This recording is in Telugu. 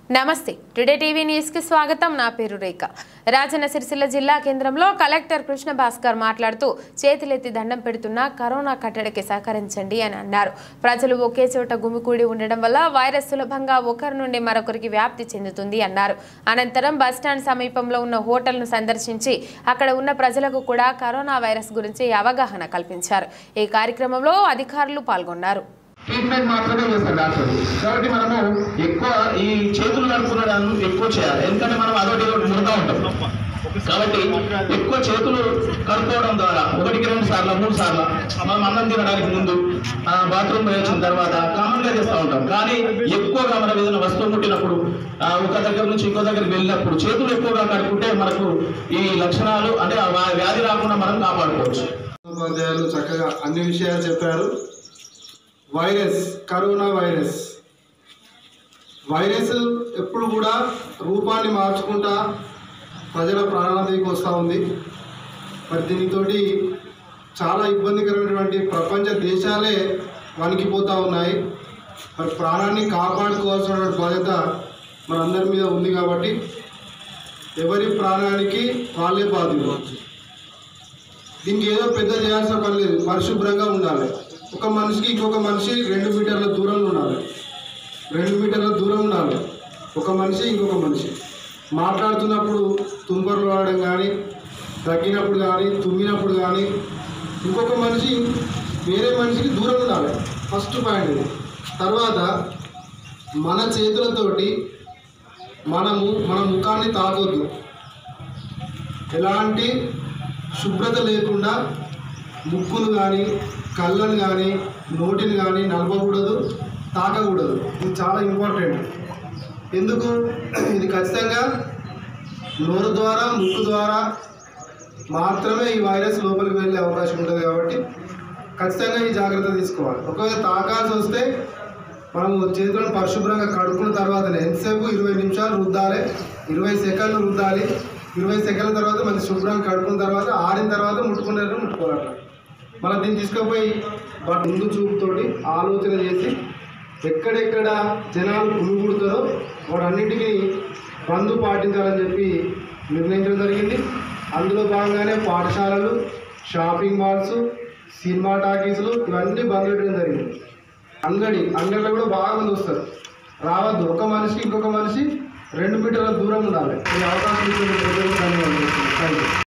నమస్తే టుడే టీవీ న్యూస్ కి స్వాగతం నా పేరు రేఖ రాజన్న సిరిసిల్ల జిల్లా కేంద్రంలో కలెక్టర్ కృష్ణ భాస్కర్ మాట్లాడుతూ చేతులెత్తి దండం పెడుతున్న కరోనా కట్టడికి సహకరించండి అని అన్నారు ప్రజలు ఒకే చోట గుమికూడి ఉండడం వల్ల వైరస్ సులభంగా ఒకరి నుండి మరొకరికి వ్యాప్తి చెందుతుంది అన్నారు అనంతరం బస్టాండ్ సమీపంలో ఉన్న హోటల్ను సందర్శించి అక్కడ ఉన్న ప్రజలకు కూడా కరోనా వైరస్ గురించి అవగాహన కల్పించారు ఈ కార్యక్రమంలో అధికారులు పాల్గొన్నారు ట్రీట్మెంట్ మాత్రమే చేస్తారు డాక్టర్ కాబట్టి మనము ఎక్కువ ఈ చేతులు కడుక్కునడాన్ని ఎక్కువ చేయాలి ఎందుకంటే మనం అదొకటి ఇదొకటి ముడతా ఉంటాం కాబట్టి ఎక్కువ చేతులు కడుక్కోవడం ద్వారా ఒకటికి రెండు సార్లు మూడు సార్లు మనం అన్నం తినడానికి ముందు ఆ, బాత్రూమ్ పోయి వచ్చిన తర్వాత కామన్ గా చేస్తూ ఉంటాం కానీ ఎక్కువగా మనం ఏదైనా వస్తువు ముట్టినప్పుడు ఆ, ఒక దగ్గర నుంచి ఇంకో దగ్గరికి వెళ్ళినప్పుడు చేతులు ఎక్కువగా కడుక్కుంటే మనకు ఈ లక్షణాలు అంటే ఆ వా- వ్యాధి రాకుండా మనం కాపాడుకోవచ్చు ఉపాధ్యాయులు చక్కగా అన్ని విషయాలు చెప్పారు వైరస్ కరోనా వైరస్ వైరస్ ఎప్పుడు కూడా రూపాన్ని మార్చుకుంటా ప్రజల ప్రాణాలకు వస్తూ ఉంది మరి దీనితోటి చాలా ఇబ్బందికరమైనటువంటి ప్రపంచ దేశాలే వణికిపోతూ ఉన్నాయి మరి ప్రాణాన్ని కాపాడుకోవాల్సిన బాధ్యత మనందరి మీద ఉంది కాబట్టి ఎవరి ప్రాణానికి వాళ్ళే బాధ్యులు దీనికి ఏదో పెద్ద చేయాల్సిన పని లేదు పరిశుభ్రంగా ఉండాలి ఒక మనిషికి ఇంకొక మనిషి రెండు మీటర్ల దూరంలో ఉండాలి రెండు మీటర్ల దూరం ఉండాలి ఒక మనిషి ఇంకొక మనిషి మాట్లాడుతున్నప్పుడు తుంపర్లు వాడడం కానీ తగ్గినప్పుడు కానీ తుమ్మినప్పుడు కానీ ఇంకొక మనిషి వేరే మనిషికి దూరం ఉండాలి ఫస్ట్ పాయింట్ ఇది తర్వాత మన చేతులతోటి మనము మన ముఖాన్ని తాకొద్దు ఎలాంటి శుభ్రత లేకుండా ముక్కును కానీ కళ్ళను కానీ నోటిని కానీ నలపకూడదు తాకకూడదు ఇది చాలా ఇంపార్టెంట్ ఎందుకు ఇది ఖచ్చితంగా నోరు ద్వారా ముక్కు ద్వారా మాత్రమే ఈ వైరస్ లోపలికి వెళ్ళే అవకాశం ఉంటుంది కాబట్టి ఖచ్చితంగా ఈ జాగ్రత్త తీసుకోవాలి ఒకవేళ తాకాల్సి వస్తే మనం చేతులను పరిశుభ్రంగా కడుక్కున్న తర్వాతనే ఎంతసేపు ఇరవై నిమిషాలు రుద్దాలి ఇరవై సెకండ్లు రుద్దాలి ఇరవై సెకండ్ల తర్వాత మంచి శుభ్రంగా కడుక్కున్న తర్వాత ఆరిన తర్వాత ముట్టుకునేటట్టు ముట్టుకోవాలి మనం దీన్ని తీసుకుపోయి వాటి ముందు చూపుతోటి ఆలోచన చేసి ఎక్కడెక్కడ జనాలు గుమిగూడుతారో వాటన్నిటికీ బంధు పాటించాలని చెప్పి నిర్ణయించడం జరిగింది అందులో భాగంగానే పాఠశాలలు షాపింగ్ మాల్స్ సినిమా టాకీస్లు ఇవన్నీ బంద్ పెట్టడం జరిగింది అంగడి అంగడిలో కూడా బాగా మంది వస్తారు రావద్దు ఒక మనిషి ఇంకొక మనిషి రెండు మీటర్ల దూరం ఉండాలి ఈ అవకాశం ఇచ్చిన ప్రజలకు ధన్యవాదాలు థ్యాంక్ యూ